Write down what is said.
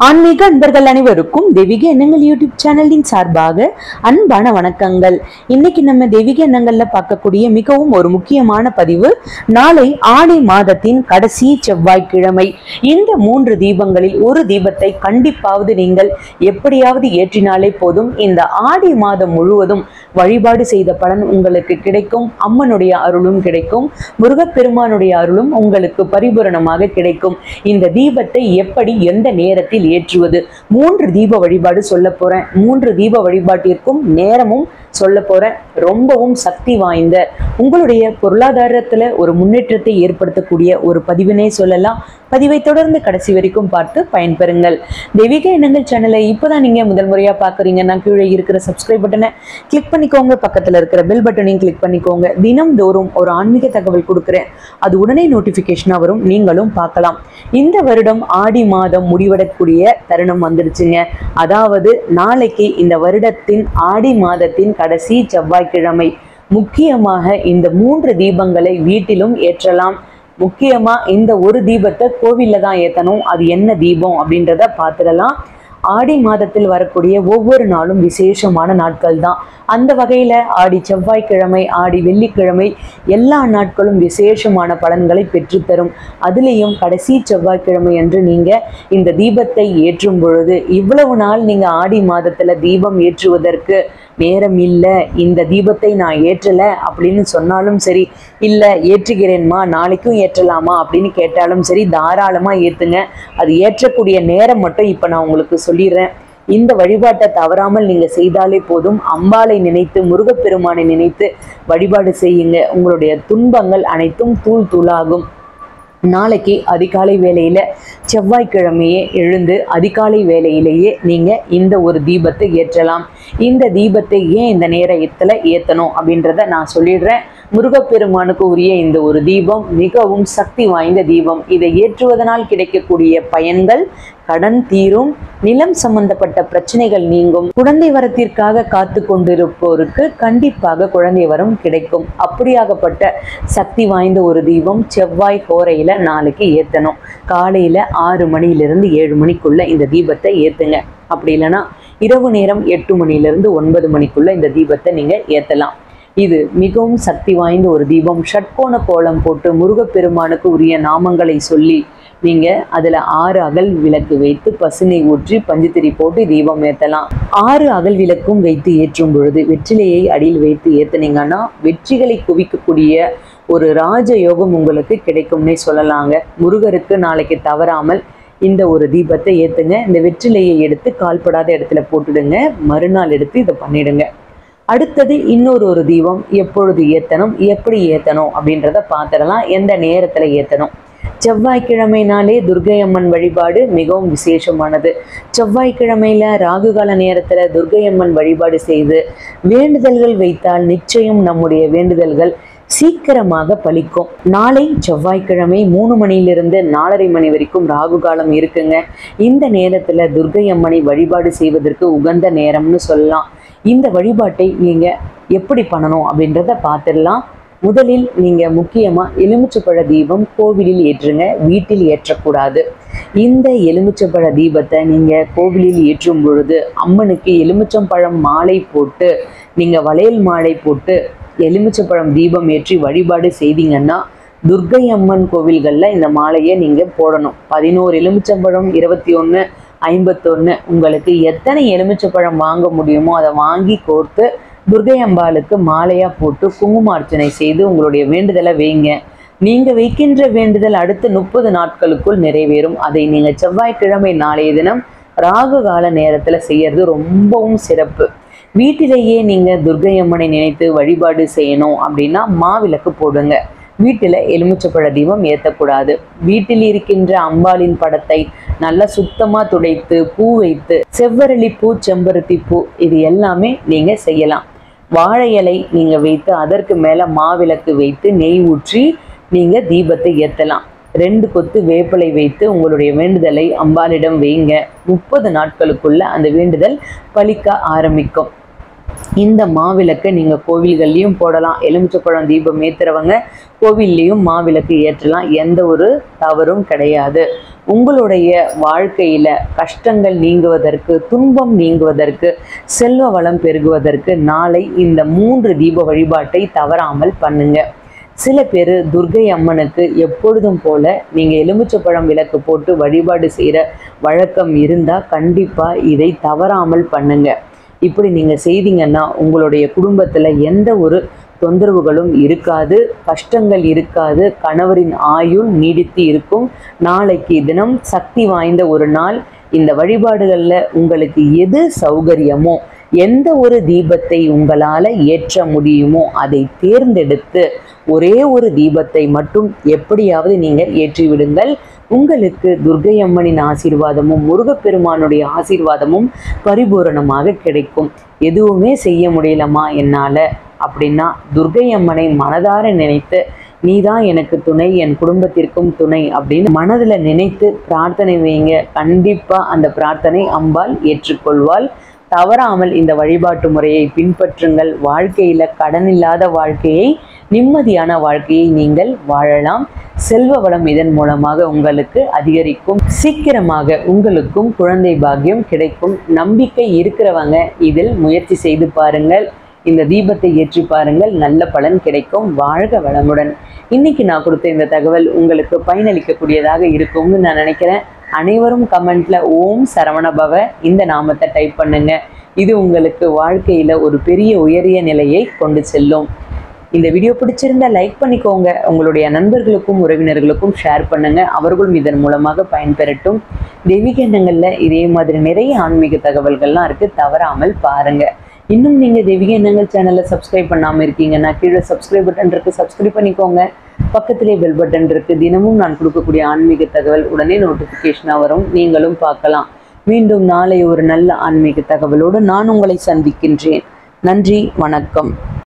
ஆன்மீக அன்பர்கள் அனைவருக்கும் தெய்வீக எண்ணங்கள் யூடியூப் சேனலின் சார்பாக அன்பான வணக்கங்கள் இன்னைக்கு நம்ம தெய்வீக எண்ணங்கள்ல பார்க்கக்கூடிய மிகவும் ஒரு முக்கியமான பதிவு நாளை ஆடி மாதத்தின் கடைசி செவ்வாய்க்கிழமை இந்த மூன்று தீபங்களில் ஒரு தீபத்தை கண்டிப்பாவது நீங்கள் எப்படியாவது ஏற்றினாலே போதும் இந்த ஆடி மாதம் முழுவதும் வழிபாடு செய்த பலன் உங்களுக்கு கிடைக்கும் அம்மனுடைய அருளும் கிடைக்கும் முருகப்பெருமானுடைய அருளும் உங்களுக்கு பரிபூரணமாக கிடைக்கும் இந்த தீபத்தை எப்படி எந்த நேரத்தில் ஏற்றுவது மூன்று தீப வழிபாடு சொல்ல போறேன் மூன்று தீப வழிபாட்டிற்கும் நேரமும் சொல்ல போறேன் ரொம்பவும் சக்தி வாய்ந்த உங்களுடைய பொருளாதாரத்துல ஒரு முன்னேற்றத்தை ஏற்படுத்தக்கூடிய ஒரு பதிவினை சொல்லலாம் பதிவை தொடர்ந்து கடைசி வரைக்கும் பார்த்து பயன்பெறுங்கள் தெய்வீக எண்ணங்கள் சேனலை இப்போதான் நீங்க முதல் முறையா பாக்குறீங்கன்னா கீழே இருக்கிற சப்ஸ்கிரைப் பட்டனை கிளிக் பண்ணிக்கோங்க பக்கத்துல இருக்கிற பெல் பட்டனையும் கிளிக் பண்ணிக்கோங்க தினம்தோறும் ஒரு ஆன்மீக தகவல் கொடுக்குறேன் அது உடனே நோட்டிபிகேஷனா வரும் நீங்களும் பார்க்கலாம் இந்த வருடம் ஆடி மாதம் முடிவடக்கூடிய தருணம் வந்துடுச்சுங்க அதாவது நாளைக்கு இந்த வருடத்தின் ஆடி மாதத்தின் கடைசி செவ்வாய்க்கிழமை முக்கியமாக இந்த மூன்று தீபங்களை வீட்டிலும் ஏற்றலாம் முக்கியமா இந்த ஒரு தீபத்தை கோவில்ல தான் ஏத்தணும் அது என்ன தீபம் அப்படின்றத பார்த்துடலாம் ஆடி மாதத்தில் வரக்கூடிய ஒவ்வொரு நாளும் விசேஷமான நாட்கள் தான் அந்த வகையில் ஆடி செவ்வாய்க்கிழமை ஆடி வெள்ளிக்கிழமை எல்லா நாட்களும் விசேஷமான பலன்களை பெற்றுத்தரும் அதுலேயும் கடைசி செவ்வாய்க்கிழமை அன்று நீங்கள் இந்த தீபத்தை ஏற்றும் பொழுது இவ்வளவு நாள் நீங்கள் ஆடி மாதத்தில் தீபம் ஏற்றுவதற்கு நேரம் இல்லை இந்த தீபத்தை நான் ஏற்றலை அப்படின்னு சொன்னாலும் சரி இல்லை ஏற்றுகிறேன்மா நாளைக்கும் ஏற்றலாமா அப்படின்னு கேட்டாலும் சரி தாராளமாக ஏற்றுங்க அது ஏற்றக்கூடிய நேரம் மட்டும் இப்போ நான் உங்களுக்கு சொல்லிடுறேன் இந்த வழிபாட்டை தவறாமல் நீங்க செய்தாலே போதும் அம்பாளை நினைத்து முருகப்பெருமானை நினைத்து வழிபாடு செய்யுங்க உங்களுடைய துன்பங்கள் அனைத்தும் தூள் தூளாகும் நாளைக்கு அதிகாலை வேளையில செவ்வாய்க்கிழமையே எழுந்து அதிகாலை வேளையிலேயே நீங்க இந்த ஒரு தீபத்தை ஏற்றலாம் இந்த தீபத்தை ஏன் இந்த நேரத்துல ஏத்தணும் அப்படின்றத நான் சொல்லிடுறேன் முருகப்பெருமானுக்கு உரிய இந்த ஒரு தீபம் மிகவும் சக்தி வாய்ந்த தீபம் இதை ஏற்றுவதனால் கிடைக்கக்கூடிய பயன்கள் கடன் தீரும் நிலம் சம்பந்தப்பட்ட பிரச்சனைகள் நீங்கும் குழந்தை வரத்திற்காக காத்து கொண்டிருப்போருக்கு கண்டிப்பாக குழந்தை வரம் கிடைக்கும் அப்படியாகப்பட்ட சக்தி வாய்ந்த ஒரு தீபம் செவ்வாய் ஹோரையில நாளைக்கு ஏத்தணும் காலையில ஆறு மணியிலிருந்து ஏழு மணிக்குள்ள இந்த தீபத்தை ஏத்துங்க அப்படி இல்லைன்னா இரவு நேரம் எட்டு மணியிலிருந்து ஒன்பது மணிக்குள்ள இந்த தீபத்தை நீங்க ஏத்தலாம் இது மிகவும் சக்தி வாய்ந்த ஒரு தீபம் ஷட்கோண கோலம் போட்டு முருகப்பெருமானுக்கு உரிய நாமங்களை சொல்லி நீங்க அதுல ஆறு அகல் விளக்கு வைத்து பசுனை ஊற்றி பஞ்சுத்திரி போட்டு தீபம் ஏத்தலாம் ஆறு அகல் விளக்கும் வைத்து ஏற்றும் பொழுது வெற்றிலையை அடியில் வைத்து ஏத்துனீங்கன்னா வெற்றிகளை குவிக்கக்கூடிய ஒரு ராஜ யோகம் உங்களுக்கு கிடைக்கும்னே சொல்லலாங்க முருகருக்கு நாளைக்கு தவறாமல் இந்த ஒரு தீபத்தை ஏத்துங்க இந்த வெற்றிலையை எடுத்து கால்படாத இடத்துல போட்டுடுங்க மறுநாள் எடுத்து இதை பண்ணிடுங்க அடுத்தது இன்னொரு ஒரு தீபம் எப்பொழுது ஏத்தணும் எப்படி ஏத்தணும் அப்படின்றத பார்த்துடலாம் எந்த நேரத்துல ஏத்தணும் செவ்வாய்க்கிழமைனாலே துர்கை அம்மன் வழிபாடு மிகவும் விசேஷமானது செவ்வாய்க்கிழமையில ராகுகால நேரத்துல துர்கை அம்மன் வழிபாடு செய்து வேண்டுதல்கள் வைத்தால் நிச்சயம் நம்முடைய வேண்டுதல்கள் சீக்கிரமாக பலிக்கும் நாளை செவ்வாய்க்கிழமை மூணு மணியிலிருந்து நாலரை மணி வரைக்கும் ராகு காலம் இருக்குங்க இந்த நேரத்துல துர்கை அம்மனை வழிபாடு செய்வதற்கு உகந்த நேரம்னு சொல்லலாம் இந்த வழிபாட்டை நீங்க எப்படி பண்ணணும் அப்படின்றத பார்த்துடலாம் முதலில் நீங்க முக்கியமா எலுமிச்சப்பழ தீபம் கோவிலில் ஏற்றுங்க வீட்டில் ஏற்றக்கூடாது இந்த எலுமிச்சப்பழ தீபத்தை நீங்க கோவிலில் ஏற்றும் பொழுது அம்மனுக்கு எலுமிச்சம்பழம் மாலை போட்டு நீங்க வளையல் மாலை போட்டு எலுமிச்சப்பழம் தீபம் ஏற்றி வழிபாடு செய்தீங்கன்னா துர்கை அம்மன் கோவில்களில் இந்த மாலையை நீங்கள் போடணும் பதினோரு எலுமிச்சம்பழம் இருபத்தி ஒன்று ஐம்பத்தொன்று உங்களுக்கு எத்தனை எலுமிச்சப்பழம் வாங்க முடியுமோ அதை வாங்கி கோர்த்து துர்கை அம்பாளுக்கு மாலையாக போட்டு குங்குமார்ச்சனை செய்து உங்களுடைய வேண்டுதலை வைங்க நீங்கள் வைக்கின்ற வேண்டுதல் அடுத்த முப்பது நாட்களுக்குள் நிறைவேறும் அதை நீங்கள் செவ்வாய்க்கிழமை நாளைய தினம் ராகு கால நேரத்தில் செய்யறது ரொம்பவும் சிறப்பு வீட்டிலேயே நீங்கள் துர்கை அம்மனை நினைத்து வழிபாடு செய்யணும் அப்படின்னா மாவிளக்கு போடுங்க வீட்டில் எலுமிச்சப்பழ தீபம் ஏற்றக்கூடாது வீட்டில் இருக்கின்ற அம்பாளின் படத்தை நல்லா சுத்தமாக துடைத்து பூ வைத்து செவ்வரளி பூ செம்பருத்தி பூ இது எல்லாமே நீங்கள் செய்யலாம் வாழை இலை நீங்கள் வைத்து அதற்கு மேலே மாவிளக்கு வைத்து நெய் ஊற்றி நீங்கள் தீபத்தை ஏற்றலாம் ரெண்டு கொத்து வேப்பிலை வைத்து உங்களுடைய வேண்டுதலை அம்பாளிடம் வைங்க முப்பது நாட்களுக்குள்ள அந்த வேண்டுதல் பலிக்க ஆரம்பிக்கும் இந்த மாவிளக்கை நீங்கள் கோவில்கள்லையும் போடலாம் எலுமிச்சப்பழம் தீபம் ஏற்றுறவங்க கோவில்லையும் மாவிளக்கு ஏற்றலாம் எந்த ஒரு தவறும் கிடையாது உங்களுடைய வாழ்க்கையில கஷ்டங்கள் நீங்குவதற்கு துன்பம் நீங்குவதற்கு செல்வ வளம் பெருகுவதற்கு நாளை இந்த மூன்று தீப வழிபாட்டை தவறாமல் பண்ணுங்க சில பேர் துர்கை அம்மனுக்கு எப்பொழுதும் போல நீங்கள் எலுமிச்சப்பழம் விளக்கு போட்டு வழிபாடு செய்கிற வழக்கம் இருந்தால் கண்டிப்பாக இதை தவறாமல் பண்ணுங்க இப்படி நீங்கள் செய்தீங்கன்னா உங்களுடைய குடும்பத்தில் எந்த ஒரு தொந்தரவுகளும் இருக்காது கஷ்டங்கள் இருக்காது கணவரின் ஆயுள் நீடித்து இருக்கும் நாளைக்கு தினம் சக்தி வாய்ந்த ஒரு நாள் இந்த வழிபாடுகளில் உங்களுக்கு எது சௌகரியமோ எந்த ஒரு தீபத்தை உங்களால் ஏற்ற முடியுமோ அதை தேர்ந்தெடுத்து ஒரே ஒரு தீபத்தை மட்டும் எப்படியாவது நீங்கள் ஏற்றி விடுங்கள் உங்களுக்கு துர்கை அம்மனின் ஆசீர்வாதமும் முருகப்பெருமானுடைய ஆசீர்வாதமும் பரிபூரணமாக கிடைக்கும் எதுவுமே செய்ய முடியலமா என்னால் அப்படின்னா துர்கை அம்மனை மனதார நினைத்து நீதான் எனக்கு துணை என் குடும்பத்திற்கும் துணை அப்படின்னு மனதில் நினைத்து பிரார்த்தனை வைங்க கண்டிப்பாக அந்த பிரார்த்தனை அம்பாள் ஏற்றுக்கொள்வாள் தவறாமல் இந்த வழிபாட்டு முறையை பின்பற்றுங்கள் வாழ்க்கையில் கடன் இல்லாத வாழ்க்கையை நிம்மதியான வாழ்க்கையை நீங்கள் வாழலாம் செல்வ வளம் இதன் மூலமாக உங்களுக்கு அதிகரிக்கும் சீக்கிரமாக உங்களுக்கும் குழந்தை பாக்கியம் கிடைக்கும் நம்பிக்கை இருக்கிறவங்க இதில் முயற்சி செய்து பாருங்கள் இந்த தீபத்தை ஏற்றி பாருங்கள் நல்ல பலன் கிடைக்கும் வாழ்க வளமுடன் இன்னைக்கு நான் கொடுத்த இந்த தகவல் உங்களுக்கு பயனளிக்கக்கூடியதாக இருக்கும்னு நான் நினைக்கிறேன் அனைவரும் கமெண்ட்ல ஓம் சரவணபவ இந்த நாமத்தை டைப் பண்ணுங்க இது உங்களுக்கு வாழ்க்கையில ஒரு பெரிய உயரிய நிலையை கொண்டு செல்லும் இந்த வீடியோ பிடிச்சிருந்தா லைக் பண்ணிக்கோங்க உங்களுடைய நண்பர்களுக்கும் உறவினர்களுக்கும் ஷேர் பண்ணுங்க அவர்களும் இதன் மூலமாக பயன்பெறட்டும் தெய்வீக எண்ணங்கள்ல இதே மாதிரி நிறைய ஆன்மீக தகவல்கள்லாம் இருக்கு தவறாமல் பாருங்க இன்னும் நீங்க தெய்வீக எண்ணங்கள் சேனலை சப்ஸ்கிரைப் பண்ணாம இருக்கீங்கன்னா கீழே சப்ஸ்கிரைப் பட்டன் இருக்கு சப்ஸ்கிரைப் பண்ணிக்கோங்க பக்கத்திலே பெல் பட்டன் இருக்கு தினமும் நான் கொடுக்கக்கூடிய ஆன்மீக தகவல் உடனே நோட்டிஃபிகேஷனாக வரும் நீங்களும் பார்க்கலாம் மீண்டும் நாளை ஒரு நல்ல ஆன்மீக தகவலோடு நான் உங்களை சந்திக்கின்றேன் நன்றி வணக்கம்